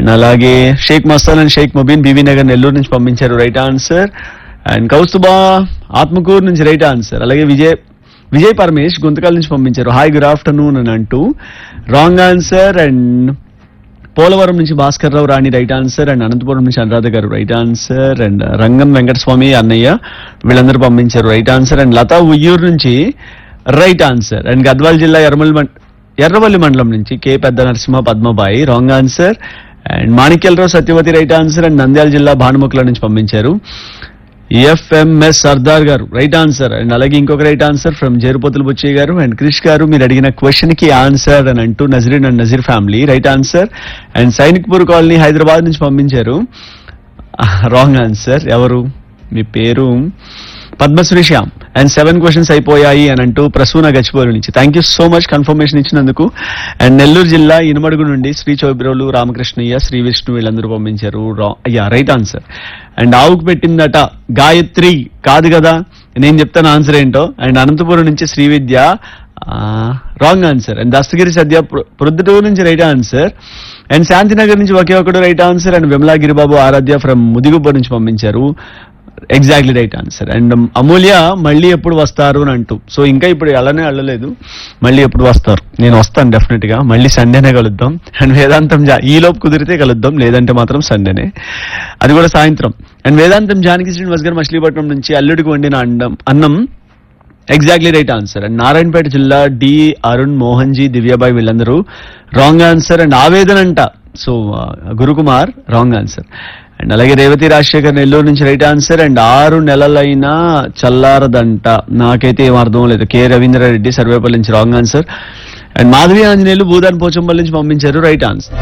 and అలాగే Sheikh Mastan and Sheikh Mubeen Bibi Nagar Nellore నుంచి పంపించారు right answer and Kaustubha Atmakur నుంచి రైట్ ఆన్సర్ అలాగే విజయ్ విజయ్ పరమేష్ గుంతకాల నుంచి పంపించారు హాయ్ గుడ్ ఆఫ్టర్నూన్ అని అంటూ రాంగ్ ఆన్సర్ అండ్ పోలవరం నుంచి Bhaskar Rao Rani right answer and Anantapur నుంచి అనురాధ గారు రైట్ ఆన్సర్ అండ్ రంగం వెంకటస్వామి అన్నయ్య వీళ్ళందరూ పంపించారు right answer and Latha Uyyuru నుంచి రైట్ ఆన్సర్ అండ్ గద్వాల్ జిల్లా ఎర్రమల్లి మం- ఎర్రవల్లి మండలం నుంచి కే పెద్ద Narasimha Padmabai wrong answer and Manikyalarao Satyavathi right answer and Nandyal జిల్లా భానుముఖుల నుంచి పంపించారు ఎఫ్ఎంఎస్ సర్దార్ గారు రైట్ ఆన్సర్ అండ్ అలాగే ఇంకొక right answer from Jerupothula Buchaiah garu and Krish గారు మీరు అడిగిన క్వశ్చన్ కి ఆన్సర్ అని అంటూ Nazreen and Nazeer family right answer and Sainikpuri colony Hyderabad నుంచి పంపించారు రాంగ్ ఆన్సర్ ఎవరు మీ పేరు Padmasri Shyam and seven questions అయిపోయాయి అని అంటూ ప్రసూన గచ్చిపోలు నుంచి thank you so much confirmation ఇచ్చినందుకు అండ్ నెల్లూరు జిల్లా ఇనుమడుగు నుండి శ్రీ చౌబిరోలు రామకృష్ణయ్య శ్రీ విష్ణు వీళ్ళందరూ పంపించారు రా- అయ్యా రైట్ ఆన్సర్ అండ్ ఆవుకు పెట్టిందట గాయత్రి కాదు కదా నేను చెప్తాను ఆన్సర్ ఏంటో అండ్ అనంతపురం నుంచి Sri Vidya wrong answer and Dastagiri Sadya ప్ర- ప్రొద్దుటూరు నుంచి రైట్ ఆన్సర్ అండ్ శాంతినగర్ నుంచి ఒకే ఒకడు right answer and Vimala Giribabu Aradhya from Mudigubba నుంచి పంపించారు exactly right answer and Amulya మళ్ళీ ఎప్పుడు వస్తారు అని అంటూ సో ఇంకా ఇప్పుడు అలానే వెళ్ళలేదు మళ్ళీ ఎప్పుడు వస్తారు నేను వస్తాను డెఫినెట్ గా మళ్ళీ సండేనే కలుద్దాం అండ్ వేదాంతం జా ఈ లోపు కుదిరితే కలుద్దాం లేదంటే మాత్రం సండేనే అది కూడా సాయంత్రం అండ్ వేదాంతం జానకి శ్రీనివాస్ గారు మచిలీపట్నం నుంచి అల్లుడికి వండిన అండం అన్నం exactly right answer and Narayanpet జిల్లా డి అరుణ్ మోహన్ జీ దివ్యాబాయ్ వీళ్ళందరూ రాంగ్ ఆన్సర్ అండ్ ఆవేదన అంట so Gurukumar wrong answer and అలాగే రేవతి రాజశేఖర్ నెల్లూరు నుంచి రైట్ ఆన్సర్ అండ్ ఆరు నెలలైనా చల్లారదంట నాకైతే ఏం అర్థం లేదు కె రవీంద్రారెడ్డి సర్వేపల్లి నుంచి wrong answer and Madhavi Anjaneyulu Bhoodan Pochampally నుంచి పంపించారు రైట్ ఆన్సర్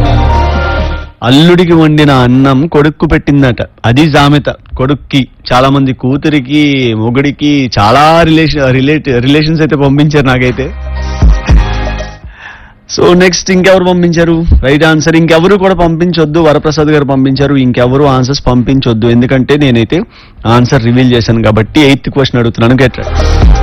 అల్లుడికి వండిన అన్నం కొడుక్కు పెట్టిందట అది సామెత కొడుక్కి చాలా మంది కూతురికి మొగుడికి చాలా రిలేషన్ రిలేట్ రిలేషన్స్ అయితే పంపించారు నాకైతే సో నెక్స్ట్ ఇంకెవరు పంపించారు రైట్ ఆన్సర్ ఇంకెవరు కూడా పంపించొద్దు వరప్రసాద్ గారు పంపించారు ఇంకెవరు ఆన్సర్స్ పంపించొద్దు ఎందుకంటే నేనైతే ఆన్సర్ రివీల్ చేశాను కాబట్టి ఎయిత్ క్వశ్చన్ అడుగుతున్నాను గెట్